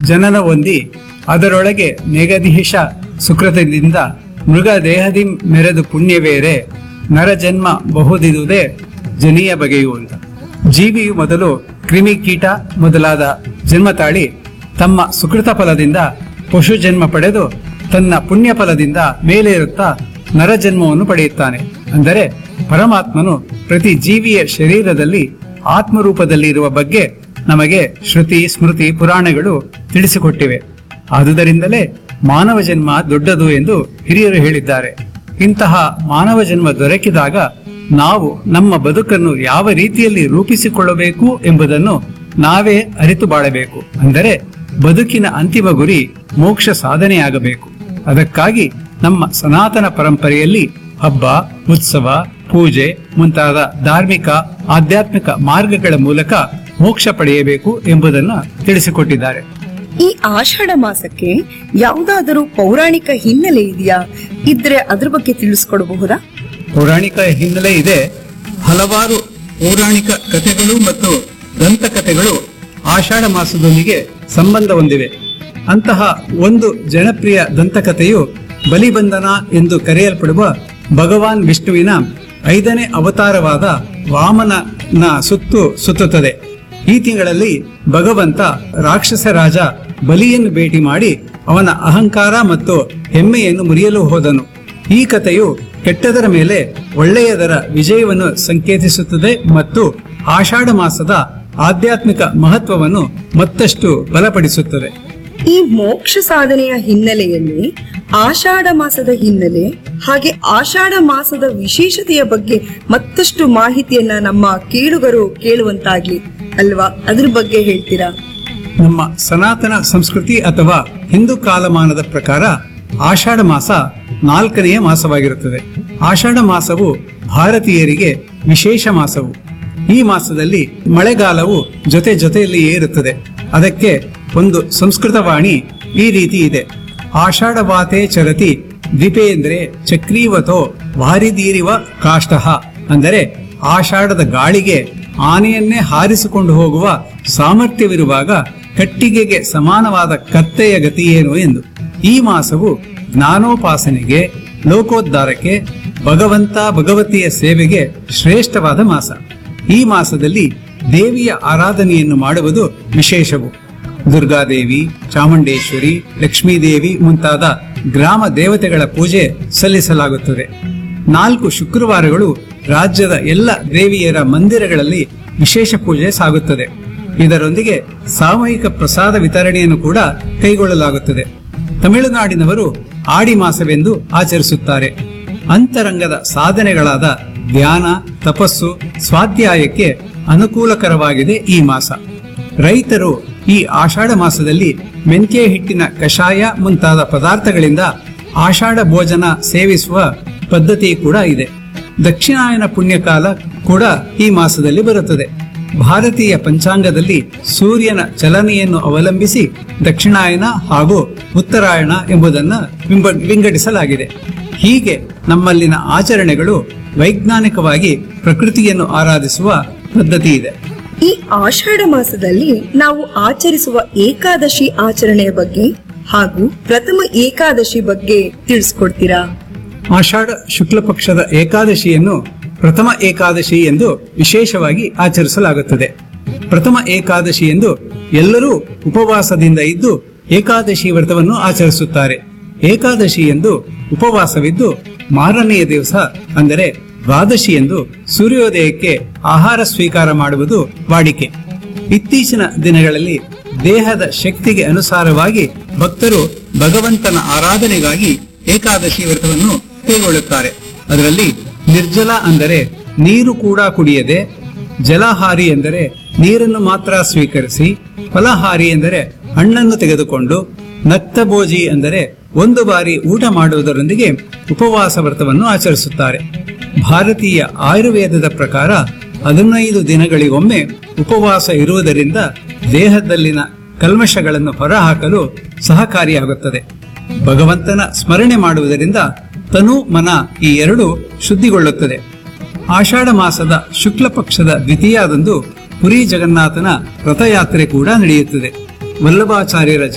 ಜನನ ಹೊಂದಿ ಅದರೊಳಗೆ ನೆಗದೀಶ ಸುಕೃತದಿಂದ ಮೃಗ ದೇಹದಿ ಮೆರೆದು ಪುಣ್ಯವೇರೆ ನರಜನ್ಮ ಬಹುದಿದುದೇ ಜನಿಯ ಬಗೆಯು ಅಂತ ಜೀವಿಯು ಮೊದಲು ಕ್ರಿಮಿ ಕೀಟ ಮೊದಲಾದ ಜನ್ಮ ತಾಳಿ ತಮ್ಮ ಸುಕೃತ ಫಲದಿಂದ ಪಶು ಜನ್ಮ ಪಡೆದು ತನ್ನ ಪುಣ್ಯ ಫಲದಿಂದ ಮೇಲೆ ಇರುತ್ತಾ ನರಜನ್ಮವನ್ನು ಪಡೆಯುತ್ತಾನೆ ಅಂದರೆ ಪರಮಾತ್ಮನು ಪ್ರತಿ ಜೀವಿಯ ಶರೀರದಲ್ಲಿ ಆತ್ಮರೂಪದಲ್ಲಿ ಇರುವ ಬಗ್ಗೆ ನಮಗೆ ಶ್ರುತಿ ಸ್ಮೃತಿ ಪುರಾಣಗಳು ತಿಳಿಸಿಕೊಟ್ಟಿವೆ ಆದುದರಿಂದಲೇ ಮಾನವ ಜನ್ಮ ದೊಡ್ಡದು ಎಂದು ಹಿರಿಯರು ಹೇಳಿದ್ದಾರೆ ಇಂತಹ ಮಾನವ ಜನ್ಮ ದೊರಕಿದಾಗ ನಾವು ನಮ್ಮ ಬದುಕನ್ನು ಯಾವ ರೀತಿಯಲ್ಲಿ ರೂಪಿಸಿಕೊಳ್ಳಬೇಕು ಎಂಬುದನ್ನು ನಾವೇ ಅರಿತು ಬಾಳಬೇಕು ಅಂದರೆ ಬದುಕಿನ ಅಂತಿಮ ಗುರಿ ಮೋಕ್ಷ ಸಾಧನೆಯಾಗಬೇಕು ಅದಕ್ಕಾಗಿ ನಮ್ಮ ಸನಾತನ ಪರಂಪರೆಯಲ್ಲಿ ಹಬ್ಬ ಉತ್ಸವ ಪೂಜೆ ಮುಂತಾದ ಧಾರ್ಮಿಕ ಆಧ್ಯಾತ್ಮಿಕ ಮಾರ್ಗಗಳ ಮೂಲಕ ಮೋಕ್ಷ ಪಡೆಯಬೇಕು ಎಂಬುದನ್ನು ತಿಳಿಸಿಕೊಟ್ಟಿದ್ದಾರೆ ಈ ಆಷಾಢ ಮಾಸಕ್ಕೆ ಯಾವುದಾದರೂ ಪೌರಾಣಿಕ ಹಿನ್ನೆಲೆ ಇದೆಯಾ ಇದ್ರೆ ಅದ್ರ ಬಗ್ಗೆ ತಿಳಿಸ್ಕೊಡಬಹುದಾ ಪೌರಾಣಿಕ ಹಿನ್ನೆಲೆ ಇದೆ ಹಲವಾರು ಪೌರಾಣಿಕ ಕಥೆಗಳು ಮತ್ತು ದಂತಕಥೆಗಳು ಆಷಾಢ ಮಾಸದೊಂದಿಗೆ ಸಂಬಂಧ ಹೊಂದಿವೆ ಅಂತಹ ಒಂದು ಜನಪ್ರಿಯ ದಂತಕಥೆಯು ಬಲಿಬಂಧನ ಎಂದು ಕರೆಯಲ್ಪಡುವ ಭಗವಾನ್ ವಿಷ್ಣುವಿನ ಐದನೇ ಅವತಾರವಾದ ವಾಮನನ ಸುತ್ತು ಸುತ್ತುತ್ತದೆ ಈ ತಿಂಗಳಲ್ಲಿ ಭಗವಂತ ರಾಕ್ಷಸ ರಾಜ ಬಲಿಯನ್ನು ಭೇಟಿ ಮಾಡಿ ಅವನ ಅಹಂಕಾರ ಮತ್ತು ಹೆಮ್ಮೆಯನ್ನು ಮುರಿಯಲು ಹೋದನು ಈ ಕಥೆಯು ಕೆಟ್ಟದರ ಮೇಲೆ ಒಳ್ಳೆಯದರ ವಿಜಯವನ್ನು ಸಂಕೇತಿಸುತ್ತದೆ ಮತ್ತು ಆಷಾಢ ಮಾಸದ ಆಧ್ಯಾತ್ಮಿಕ ಮಹತ್ವವನ್ನು ಮತ್ತಷ್ಟು ಬಲಪಡಿಸುತ್ತದೆ ಈ ಮೋಕ್ಷ ಸಾಧನೆಯ ಹಿನ್ನೆಲೆಯಲ್ಲಿ ಆಷಾಢ ಮಾಸದ ಹಿನ್ನೆಲೆ ಹಾಗೆ ಆಷಾಢ ಮಾಸದ ವಿಶೇಷತೆಯ ಬಗ್ಗೆ ಮತ್ತಷ್ಟು ಮಾಹಿತಿಯನ್ನ ನಮ್ಮ ಕೇಳುಗರು ಕೇಳುವಂತಾಗ್ಲಿ ಅಲ್ವಾ ಅದ್ರ ಬಗ್ಗೆ ಹೇಳ್ತೀರಾ ನಮ್ಮ ಸನಾತನ ಸಂಸ್ಕೃತಿ ಅಥವಾ ಹಿಂದೂ ಕಾಲಮಾನದ ಪ್ರಕಾರ ಆಷಾಢ ಮಾಸ ನಾಲ್ಕನೆಯ ಮಾಸವಾಗಿರುತ್ತದೆ ಆಷಾಢ ಮಾಸವು ಭಾರತೀಯರಿಗೆ ವಿಶೇಷ ಮಾಸವು ಈ ಮಾಸದಲ್ಲಿ ಮಳೆಗಾಲವು ಜೊತೆ ಜೊತೆಯಲ್ಲಿಯೇ ಇರುತ್ತದೆ ಅದಕ್ಕೆ ಒಂದು ಸಂಸ್ಕೃತ ವಾಣಿ ಈ ರೀತಿ ಇದೆ ಆಷಾಢವಾತೆ ಚರತಿ ದ್ವಿಪೇಂದ್ರೆ ಚಕ್ರೀವತೋ ವಾರಿದೀರಿವ ಕಾಷ್ಟಃ ಅಂದರೆ ಆಷಾಢದ ಗಾಳಿಗೆ ಆನೆಯನ್ನೇ ಹಾರಿಸಿಕೊಂಡು ಹೋಗುವ ಸಾಮರ್ಥ್ಯವಿರುವಾಗ ಕಟ್ಟಿಗೆಗೆ ಸಮಾನವಾದ ಕತ್ತೆಯ ಗತಿಯೇನು ಎಂದು ಈ ಮಾಸವು ಜ್ಞಾನೋಪಾಸನೆಗೆ ಲೋಕೋದ್ಧಾರಕ್ಕೆ ಭಗವಂತ ಭಗವತಿಯ ಸೇವೆಗೆ ಶ್ರೇಷ್ಠವಾದ ಮಾಸ ಈ ಮಾಸದಲ್ಲಿ ದೇವಿಯ ಆರಾಧನೆಯನ್ನು ಮಾಡುವುದು ವಿಶೇಷವು ದುರ್ಗಾದೇವಿ ಚಾಮುಂಡೇಶ್ವರಿ ಲಕ್ಷ್ಮೀದೇವಿ ಮುಂತಾದ ಗ್ರಾಮ ದೇವತೆಗಳ ಪೂಜೆ ಸಲ್ಲಿಸಲಾಗುತ್ತದೆ ನಾಲ್ಕು ಶುಕ್ರವಾರಗಳು ರಾಜ್ಯದ ಎಲ್ಲ ದೇವಿಯರ ಮಂದಿರಗಳಲ್ಲಿ ವಿಶೇಷ ಪೂಜೆ ಸಾಗುತ್ತದೆ ಇದರೊಂದಿಗೆ ಸಾಮೂಹಿಕ ಪ್ರಸಾದ ವಿತರಣೆಯನ್ನು ಕೂಡ ಕೈಗೊಳ್ಳಲಾಗುತ್ತದೆ ತಮಿಳುನಾಡಿನವರು ಆಡಿ ಮಾಸವೆಂದು ಆಚರಿಸುತ್ತಾರೆ ಅಂತರಂಗದ ಸಾಧನೆಗಳಾದ ಧ್ಯಾನ ತಪಸ್ಸು ಸ್ವಾಧ್ಯಾಯಕ್ಕೆ ಅನುಕೂಲಕರವಾಗಿದೆ ಈ ಮಾಸ ರೈತರು ಈ ಆಷಾಢ ಮಾಸದಲ್ಲಿ ಮೆಂತ್ಯ ಹಿಟ್ಟಿನ ಕಷಾಯ ಮುಂತಾದ ಪದಾರ್ಥಗಳಿಂದ ಆಷಾಢ ಭೋಜನ ಸೇವಿಸುವ ಪದ್ಧತಿ ಕೂಡ ಇದೆ ದಕ್ಷಿಣಾಯನ ಪುಣ್ಯಕಾಲ ಕೂಡ ಈ ಮಾಸದಲ್ಲಿ ಬರುತ್ತದೆ ಭಾರತೀಯ ಪಂಚಾಂಗದಲ್ಲಿ ಸೂರ್ಯನ ಚಲನೆಯನ್ನು ಅವಲಂಬಿಸಿ ದಕ್ಷಿಣಾಯನ ಹಾಗೂ ಉತ್ತರಾಯಣ ಎಂಬುದನ್ನು ವಿಂಬ- ವಿಂಗಡಿಸಲಾಗಿದೆ ಹೀಗೆ ನಮ್ಮಲ್ಲಿನ ಆಚರಣೆಗಳು ವೈಜ್ಞಾನಿಕವಾಗಿ ಪ್ರಕೃತಿಯನ್ನು ಆರಾಧಿಸುವ ಪದ್ಧತಿ ಇದೆ ಈ ಆಷಾಢ ಮಾಸದಲ್ಲಿ ನಾವು ಆಚರಿಸುವ ಏಕಾದಶಿ ಆಚರಣೆಯ ಬಗ್ಗೆ ಹಾಗೂ ಪ್ರಥಮ ಏಕಾದಶಿ ಬಗ್ಗೆ ತಿಳಿಸ್ಕೊಡ್ತೀರಾ ಆಷಾಢ ಶುಕ್ಲ ಪಕ್ಷದ ಏಕಾದಶಿಯನ್ನು ಪ್ರಥಮ ಏಕಾದಶಿ ಎಂದು ವಿಶೇಷವಾಗಿ ಆಚರಿಸಲಾಗುತ್ತದೆ ಪ್ರಥಮ ಏಕಾದಶಿ ಎಂದು ಎಲ್ಲರೂ ಉಪವಾಸದಿಂದ ಇದ್ದು ಏಕಾದಶಿ ವ್ರತವನ್ನು ಆಚರಿಸುತ್ತಾರೆ ಏಕಾದಶಿ ಎಂದು ಉಪವಾಸವಿದ್ದು ಮಾರನೆಯ ದಿವಸ ಅಂದರೆ ದ್ವಾದಶಿ ಎಂದು ಸೂರ್ಯೋದಯಕ್ಕೆ ಆಹಾರ ಸ್ವೀಕಾರ ಮಾಡುವುದು ವಾಡಿಕೆ ಇತ್ತೀಚಿನ ದಿನಗಳಲ್ಲಿ ದೇಹದ ಶಕ್ತಿಗೆ ಅನುಸಾರವಾಗಿ ಭಕ್ತರು ಭಗವಂತನ ಆರಾಧನೆಗಾಗಿ ಏಕಾದಶಿ ವ್ರತವನ್ನು ಕೈಗೊಳ್ಳುತ್ತಾರೆ ಅದರಲ್ಲಿ ನಿರ್ಜಲ ಅಂದರೆ ನೀರು ಕೂಡ ಕುಡಿಯದೆ ಜಲಹಾರಿ ಎಂದರೆ ನೀರನ್ನು ಮಾತ್ರ ಸ್ವೀಕರಿಸಿ ಫಲಹಾರಿ ಎಂದರೆ ಹಣ್ಣನ್ನು ತೆಗೆದುಕೊಂಡು ನಕ್ತಭೋಜಿ ಅಂದರೆ ಒಂದು ಬಾರಿ ಊಟ ಮಾಡುವುದರೊಂದಿಗೆ ಉಪವಾಸ ವ್ರತವನ್ನು ಆಚರಿಸುತ್ತಾರೆ ಭಾರತೀಯ ಆಯುರ್ವೇದದ ಪ್ರಕಾರ ಹದಿನೈದು ದಿನಗಳಿಗೊಮ್ಮೆ ಉಪವಾಸ ಇರುವುದರಿಂದ ದೇಹದಲ್ಲಿನ ಕಲ್ಮಶಗಳನ್ನು ಹೊರಹಾಕಲು ಸಹಕಾರಿಯಾಗುತ್ತದೆ ಭಗವಂತನ ಸ್ಮರಣೆ ಮಾಡುವುದರಿಂದ ತನು ಮನ ಈ ಎರಡು ಶುದ್ಧಿಗೊಳ್ಳುತ್ತದೆ ಆಷಾಢ ಮಾಸದ ಶುಕ್ಲ ಪಕ್ಷದ ದ್ವಿತೀಯದಂದು ಪುರಿ ಜಗನ್ನಾಥನ ರಥಯಾತ್ರೆ ಕೂಡ ನಡೆಯುತ್ತದೆ ವಲ್ಲಭಾಚಾರ್ಯರ